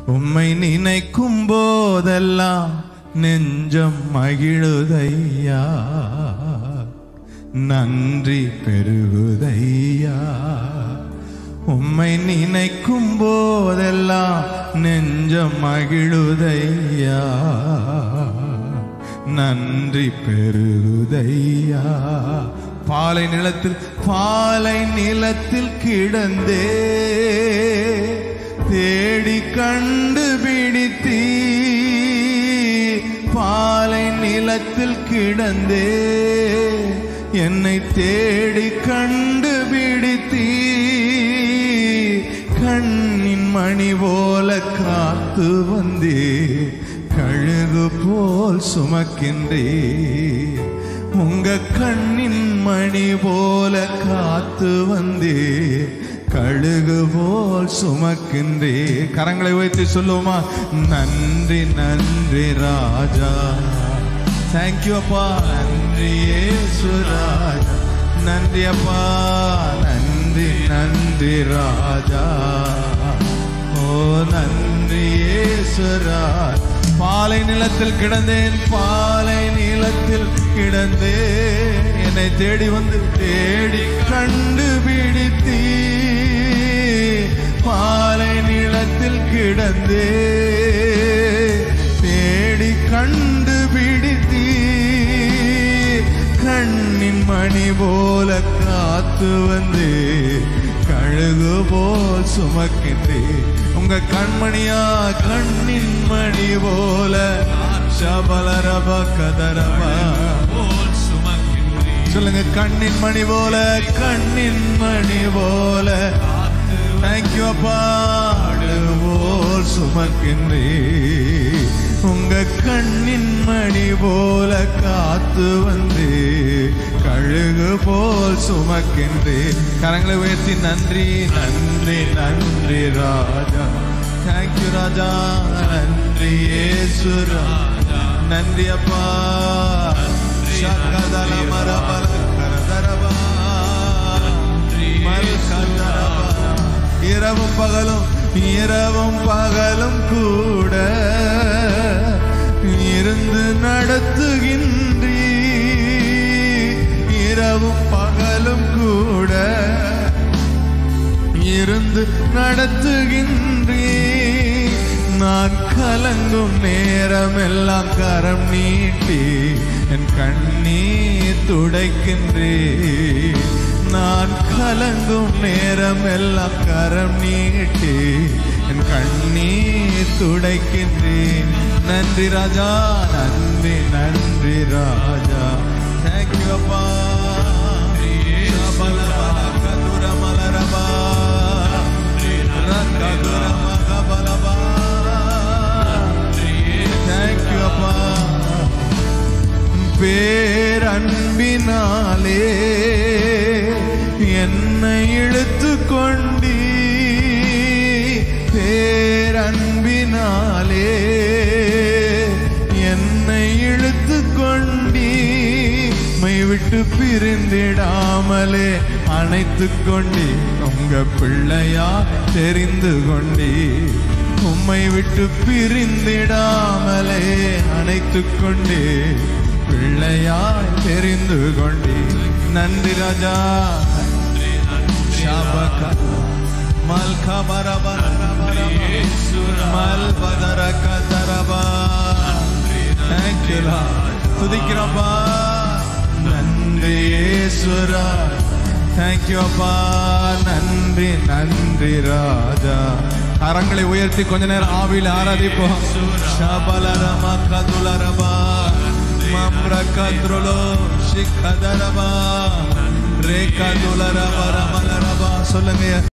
உம்மை நினைக்கும் போதெல்லாம் நெஞ்சம் மகிழுதையா நன்றி பெருகுதையா உம்மை நினைக்கும் போதெல்லாம் நெஞ்சம் மகிழுதையா நன்றி பெருகுதையா பாலை நிலத்தில் பாலை நிலத்தில் கிடந்தே தேடி கண்டுபிடித்தீ பாலை நிலத்தில் கிடந்தே என்னை தேடி கண்டுபிடித்தீ கண்ணின் மணி போல காத்து வந்தே கழுகு போல் சுமக்கின்றே உங்க கண்ணின் மணி போல காத்து வந்தே கழுகு போல் சுமக்கின்றே கரங்களை வைத்து சொல்லுவோமா நன்றி நன்றி ராஜா தேங்க்யூ அப்பா நன்றி இயேசு ராஜா நன்றி அப்பா நன்றி நன்றி ராஜா ஓ நன்றி இயேசு ராஜா பாலை நிலத்தில் கிடந்தேன் பாலை நிலத்தில் கிடந்தேன் என்னை தேடி வந்து தேடி கண்டுபிடித்தீ பாலை நிலத்தில் கிடந்தே தேடி கண்டுபிடித்தீ கண்ணின் மணி போல காத்து வந்து கழுகு போல் சுமக்கின்றே உங்க கண்மணியா கண்ணின் மணி போல சபலரப கதரபா போல் சுமக்கின்றேன் சொல்லுங்க கண்ணின் மணி போல கண்ணின் மணி போல தேங்க்யூ அப்பா போல் சுமக்கின்றே உங்க கண்ணின் மணி போல காத்து வந்து கழுகு போல் சுமக்கின்றே கரங்களை உயர்த்தி நன்றி நன்றி நன்றி ராஜா தேங்க்யூ ராஜா நன்றி ஏசு ராஜா நன்றி அப்பா சகதல மரபல கரதரபா மல்கதரபா இரவும் பகலும் இரவும் பகலும் கூட இருந்து நடத்துகின்றீ இரவும் பகலும் கூட இருந்து நடத்துகின்றீ நான் கலங்கும் நேரமெல்லாம் கரம் நீட்டி என் கண்ணீர் துடைக்கின்றே நான் கலங்கும் நேரமெல்லாம் கரம் நீட்டி என் கண்ணீர் துடைக்கின்றேன் நன்றி ராஜா நன்றி நன்றி ராஜா தேங்க்யூ அப்பா மலரபா தேங்க்யூ அப்பா பேரன்பினாலே என்னை இழுத்து கொண்டீ பேரன்பினாலே என்னை இழுத்து கொண்டீ மை விட்டு பிரிந்திடாமலே அணைத்து கொண்டே உங்க பிள்ளையா தெரிந்து கொண்டே உம்மை விட்டு பிரிந்திடாமலே அணைத்து கொண்டே பிள்ளையாய் தெரிந்து கொண்டே நன்றி ராஜா ஷாபக மல்கா பரபர மல் பதர கதரபா தேங்க்யூ துதிக்கிறோம்ப்பா நன்றி ஈஸ்வரா தேங்க்யூ அப்பா நன்றி நன்றி ராஜா கரங்களை உயர்த்தி கொஞ்ச நேரம் ஆவியில் ஆராதிப்போம் ஷபலரம கதுலரபா மம்ர கத்ருலோ ஷிக்கதரபா ரே கதுலரபா ரமலரபா சொல்லுங்க